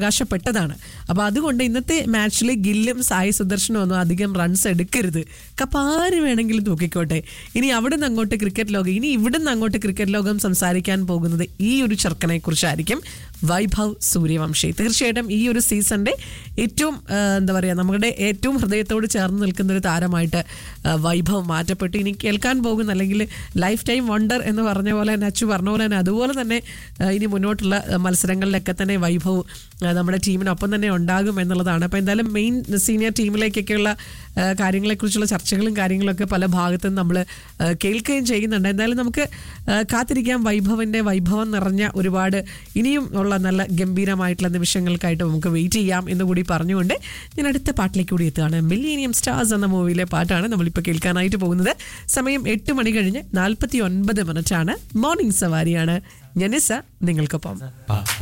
അവകാശപ്പെട്ടതാണ് അപ്പോൾ അതുകൊണ്ട് ഇന്നത്തെ മാച്ചിൽ ഗില്ലും സായി സുദർശനും ഒന്നും അധികം റൺസ് എടുക്കരുത് കപ്പ് ആര് വേണമെങ്കിലും തൂക്കിക്കോട്ടെ ഇനി അവിടെ നിന്ന് അങ്ങോട്ട് ക്രിക്കറ്റ് ലോകം ഇനി ഇവിടെ നിന്ന് അങ്ങോട്ട് ക്രിക്കറ്റ് ലോകം സംസാരിക്കാൻ പോകുന്നത് ഈ ഒരു ചെറുക്കനെ കുറിച്ചായിരിക്കും വൈഭവ് സൂര്യവംശി തീർച്ചയായിട്ടും ഈ ഒരു സീസണിന്റെ ഏറ്റവും ആ, എന്താ പറയുക നമ്മുടെ ഏറ്റവും ഹൃദയത്തോട് ചേർന്ന് നിൽക്കുന്ന ഒരു താരമായിട്ട് ആ, വൈഭവ് മാറ്റപ്പെട്ടു ഇനി കേൾക്കാൻ പോകുന്ന അല്ലെങ്കിൽ ലൈഫ് ടൈം വണ്ടർ എന്ന് പറഞ്ഞ പോലെ തന്നെ അച്ചു പറഞ്ഞ പോലെ തന്നെ അതുപോലെ തന്നെ ആ, ഇനി മുന്നോട്ടുള്ള ആ, മത്സരങ്ങളിലൊക്കെ തന്നെ വൈഭവ് ആ, നമ്മുടെ ടീമിനൊപ്പം തന്നെ ഉണ്ടാകും എന്നുള്ളതാണ് അപ്പോൾ എന്തായാലും മെയിൻ സീനിയർ ടീമിലേക്കൊക്കെയുള്ള ആ, കാര്യങ്ങളെക്കുറിച്ചുള്ള ചർച്ചകളും കാര്യങ്ങളൊക്കെ പല ഭാഗത്തു നിന്ന് നമ്മൾ കേൾക്കുകയും ചെയ്യുന്നുണ്ട് എന്തായാലും നമുക്ക് ആ, കാത്തിരിക്കാം വൈഭവന്റെ വൈഭവം നിറഞ്ഞ ഒരുപാട് ഇനിയും ഉള്ള നല്ല ഗംഭീരമായിട്ടുള്ള നിമിഷങ്ങൾക്കായിട്ട് നമുക്ക് വെയിറ്റ് ചെയ്യാം എന്ന് കൂടി പറഞ്ഞുകൊണ്ട് ഞാൻ അടുത്ത പാട്ടിലേക്ക് കൂടി എത്തുകയാണ് മില്ലീനിയം സ്റ്റാർസ് എന്ന മൂവിയിലെ പാട്ടാണ് നമ്മളിപ്പോൾ കേൾക്കാനായിട്ട് പോകുന്നത് സമയം എട്ട് മണി കഴിഞ്ഞ് നാൽപ്പത്തി ഒൻപത് മിനിറ്റാണ് മോർണിംഗ് സവാരിയാണ് ഞനിസ നിങ്ങൾക്കൊപ്പം പ-